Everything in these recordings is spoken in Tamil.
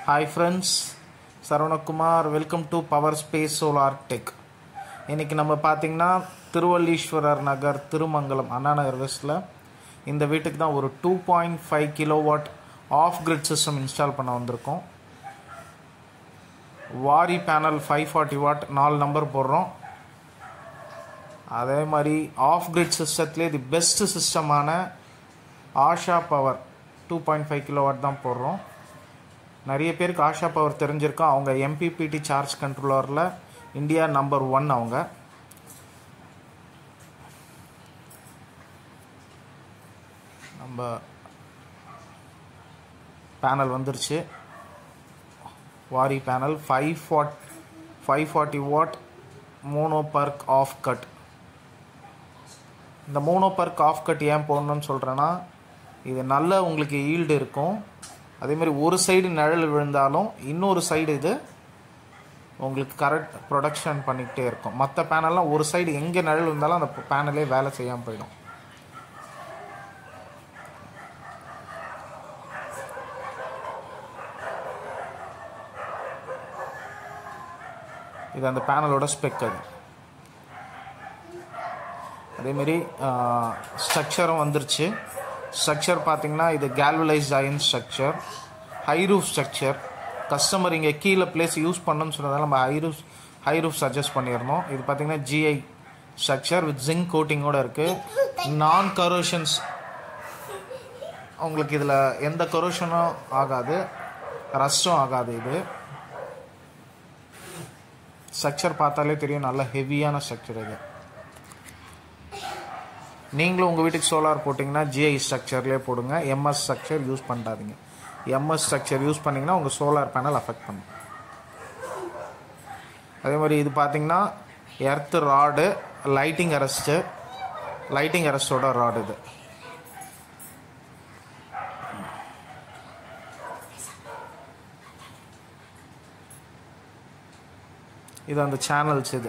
hi friends Saravanakumar welcome to Power Space Solar Tech இன்றைக்கி நம்ம பார்த்திங்கன்னா திருவள்ளீஸ்வரர் நகர் திருமங்கலம் அண்ணா நகர் வெஸ்ட்டில் இந்த வீட்டுக்கு தான் ஒரு two point five kilowatt off grid system install பண்ண வந்திருக்கோம் Waaree panel five forty watt நாலு நம்பர் போடுறோம் அதே மாதிரி ஆஃப் கிரிட் சிஸ்டத்துலேயே தி பெஸ்ட் சிஸ்டமான Asha power two point five kilowatt தான் போடுறோம் நிறைய பேருக்கு ஆஷா பவர் தெரிஞ்சிருக்கோம் அவங்க எம்பிபிடி சார்ஜ் கண்ட்ரோலரில் இந்தியா நம்பர் ஒன் அவங்க நம்ம பேனல் வந்துருச்சு Waaree panel five forty five forty watt mono PERC half cut இந்த மோனோ பர்க் ஆஃப் கட் ஏன் போடணும்னு சொல்கிறேன்னா இது நல்ல உங்களுக்கு ஈல்டு இருக்கும் அதே மாதிரி ஒரு சைடு நிழல் விழுந்தாலும் இன்னொரு சைடு இது உங்களுக்கு கரெக்ட் ப்ரொடக்ஷன் பண்ணிக்கிட்டே இருக்கும் மற்ற பேனல்லாம் ஒரு சைடு எங்கே நிழல் இருந்தாலும் அந்த பேனலே வேலை செய்யாமல் போயிடும் இது அந்த பேனலோட ஸ்பெக் அது அதேமாரி ஸ்ட்ரக்சரும் வந்துருச்சு ஸ்ட்ரக்சர் பார்த்தீங்கன்னா இது galvanised iron structure high roof structure customer இங்கே கீழே பிளேஸ் யூஸ் பண்ணணும்னு சொன்னதால நம்ம high roof high roof suggest பண்ணியிருந்தோம் இது பார்த்தீங்கன்னா ஜிஐ ஸ்ட்ரக்சர் வித் ஜிங்க் கோட்டிங்கோடு இருக்குது நான் கரோஷன்ஸ் உங்களுக்கு இதில் எந்த கரோஷனும் ஆகாது ரஸ்டும் ஆகாது இது ஸ்ட்ரக்சர் பார்த்தாலே தெரியும் நல்ல ஹெவியான ஸ்ட்ரக்சர் இது நீங்களும் உங்கள் வீட்டுக்கு சோலார் போட்டிங்கன்னா ஜிஐ ஸ்ட்ரக்சர்லேயே போடுங்க எம்எஸ் ஸ்ட்ரக்சர் யூஸ் பண்ணாதீங்க எம்எஸ் ஸ்ட்ரக்சர் யூஸ் பண்ணிங்கன்னா உங்கள் சோலார் பேனல் அஃபெக்ட் பண்ணும் அதே மாதிரி இது பார்த்தீங்கன்னா earth rod lighting arrest lighting அரெஸ்டோட ராடு இது இது அந்த சேனல்ஸ் இது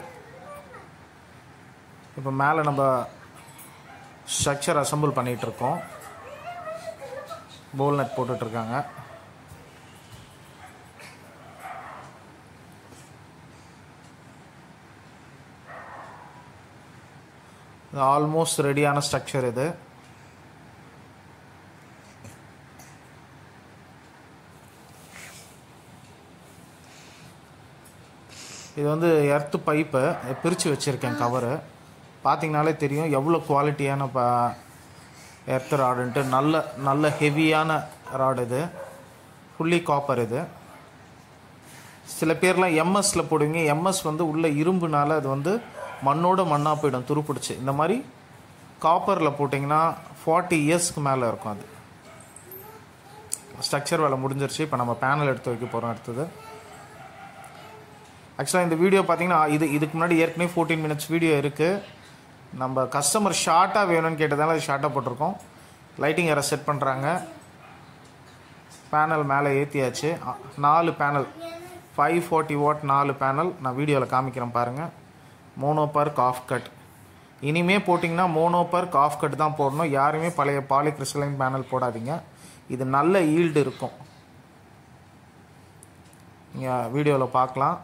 இப்போ மேலே நம்ம ஸ்ட்ரக்சர் அசம்பிள் பண்ணிகிட்ருக்கோம் போல் நட் போட்டுட்ருக்காங்க இது ஆல்மோஸ்ட் ரெடியான ஸ்ட்ரக்சர் இது இது வந்து எர்த்து பைப்பை பிரித்து வச்சுருக்கேன் கவரு பார்த்தீங்கனாலே தெரியும் எவ்வளோ குவாலிட்டியான ப எர்த் ராடுன்ட்டு நல்ல நல்ல ஹெவியான ராடு இது ஃபுல்லி காப்பர் இது சில பேர்லாம் எம்எஸ்சில் போடுவீங்க எம்எஸ் வந்து உள்ள இரும்புனால அது வந்து மண்ணோட மண்ணாக போயிடும் துருப்பிடிச்சு இந்த மாதிரி காப்பரில் போட்டிங்கன்னா ஃபார்ட்டி இயர்ஸ்க்கு மேலே இருக்கும் அது ஸ்ட்ரக்சர் வேலை முடிஞ்சிருச்சு இப்போ நம்ம பேனல் எடுத்து வைக்க போகிறோம் அடுத்தது ஆக்சுவலாக இந்த வீடியோ பார்த்தீங்கன்னா இது இதுக்கு முன்னாடி ஏற்கனவே ஃபோர்டீன் மினிட்ஸ் வீடியோ இருக்குது நம்ம கஸ்டமர் ஷார்ட்டாக வேணும்னு கேட்டதால அது ஷார்ட்டாக போட்டிருக்கோம் லைட்டிங் யாரை செட் பண்ணுறாங்க பேனல் மேலே ஏற்றியாச்சு நாலு பேனல் ஃபைவ் ஃபார்ட்டி வாட் நாலு பேனல் நான் வீடியோவில் காமிக்கிறேன் பாருங்கள் மோனோ பர்க் ஆஃப் கட் இனிமே போட்டிங்கன்னா மோனோ பர்க் ஆஃப் கட் தான் போடணும் யாருமே பழைய பாலி கிறிஸ்டலைன் பேனல் போடாதீங்க இது நல்ல ஈல்டு இருக்கும் நீங்கள் வீடியோவில் பார்க்கலாம்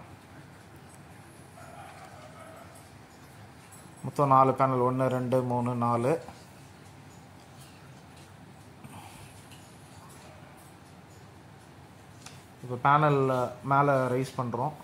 மொத்தம் நாலு பேனல் ஒன்று ரெண்டு மூணு நாலு இப்போ பேனல் மேலே ரைஸ் பண்ணுறோம்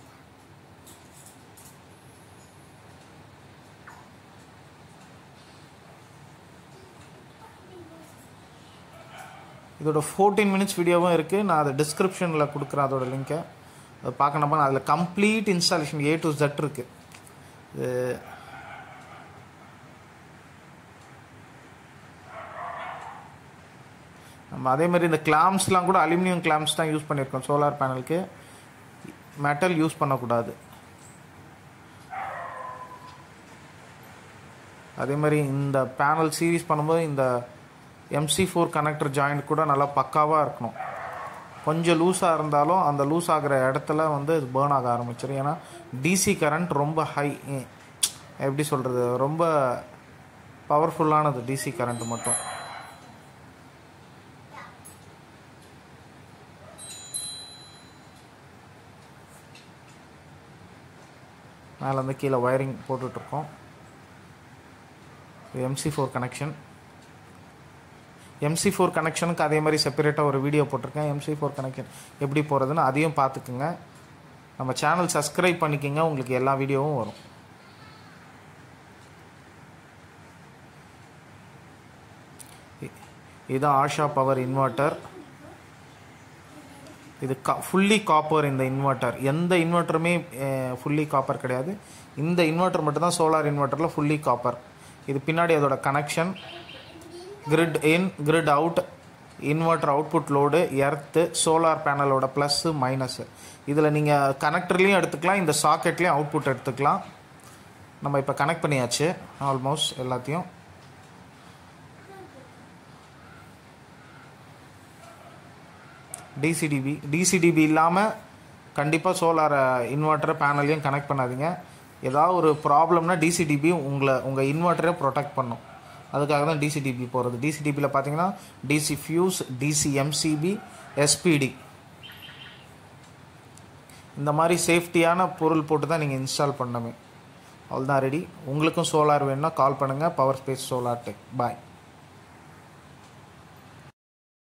இதோட ஃபோர்டீன் மினிட்ஸ் வீடியோவும் இருக்குது நான் அதை டிஸ்கிரிப்ஷனில் கொடுக்குறேன் அதோட லிங்க்கை அதை பார்க்கணும்னா அதில் complete installation A to Z இருக்குது இது நம்ம அதே மாதிரி இந்த கிளாம்ஸ்லாம் கூட அலுமினியம் கிளாம்ஸ் தான் யூஸ் பண்ணியிருக்கோம் சோலார் பேனலுக்கு மெட்டல் யூஸ் பண்ணக்கூடாது அதே மாதிரி இந்த பேனல் சீரீஸ் பண்ணும்போது இந்த எம்சி ஃபோர் கனெக்டர் ஜாயிண்ட் கூட நல்லா பக்காவாக இருக்கணும் கொஞ்சம் லூஸாக இருந்தாலும் அந்த லூஸ் ஆகிற இடத்துல வந்து இது பேர்ன் ஆக ஆரம்பிச்சிடும் ஏன்னா டிசி கரண்ட் ரொம்ப ஹை எப்படி சொல்கிறது ரொம்ப பவர்ஃபுல்லானது டிசி கரண்ட் மட்டும் மேலே வந்து கீழே ஒயரிங் போட்டுட்ருக்கோம் இது MC four connection MC four கனெக்ஷனுக்கு அதே மாதிரி செப்பரேட்டாக ஒரு வீடியோ போட்டிருக்கேன் எம்சி ஃபோர் கனெக்ஷன் எப்படி போகிறதுன்னு அதையும் பார்த்துக்குங்க நம்ம சேனல் சப்ஸ்கிரைப் பண்ணிக்கோங்க உங்களுக்கு எல்லா வீடியோவும் வரும் இ- இதுதான் ஆஷா பவர் இன்வெர்ட்டர் இது கா ஃபுல்லி காப்பர் இந்த இன்வெர்ட்டர் எந்த இன்வெர்ட்டருமே ஃபுல்லி காப்பர் கிடையாது இந்த இன்வெர்ட்டர் மட்டும்தான் சோலார் இன்வெர்ட்டரில் ஃபுல்லி காப்பர் இது பின்னாடி அதோட connection grid in grid out inverter output load earth solar பேனலோட ப்ளஸ்ஸு மைனஸு இதில் நீங்கள் கனெக்டர்லேயும் எடுத்துக்கலாம் இந்த சாக்கெட்லேயும் அவுட்புட் எடுத்துக்கலாம் நம்ம இப்போ கனெக்ட் பண்ணியாச்சு ஆல்மோஸ்ட் எல்லாத்தையும் டிசிடிபி டிசிடிபி இல்லாமல் கண்டிப்பாக சோலார் இன்வெர்ட்டர் பேனலையும் கனெக்ட் பண்ணாதீங்க ஏதாவது ஒரு ப்ராப்ளம்னா டிசிடிபி உங்களை உங்கள் இன்வெர்ட்டரை ப்ரொடெக்ட் பண்ணும் அதுக்காக தான் டிசிடிபி போகிறது டிசிடிபியில் பார்த்தீங்கன்னா DC fuse DC MCB SPD இந்த மாதிரி சேஃப்டியான பொருள் போட்டு தான் நீங்கள் இன்ஸ்டால் பண்ணணுமே அவ்வளோதான் ரெடி உங்களுக்கும் சோலார் வேணும்னா கால் பண்ணுங்கள் பவர் ஸ்பேஸ் சோலார் டெக் பாய்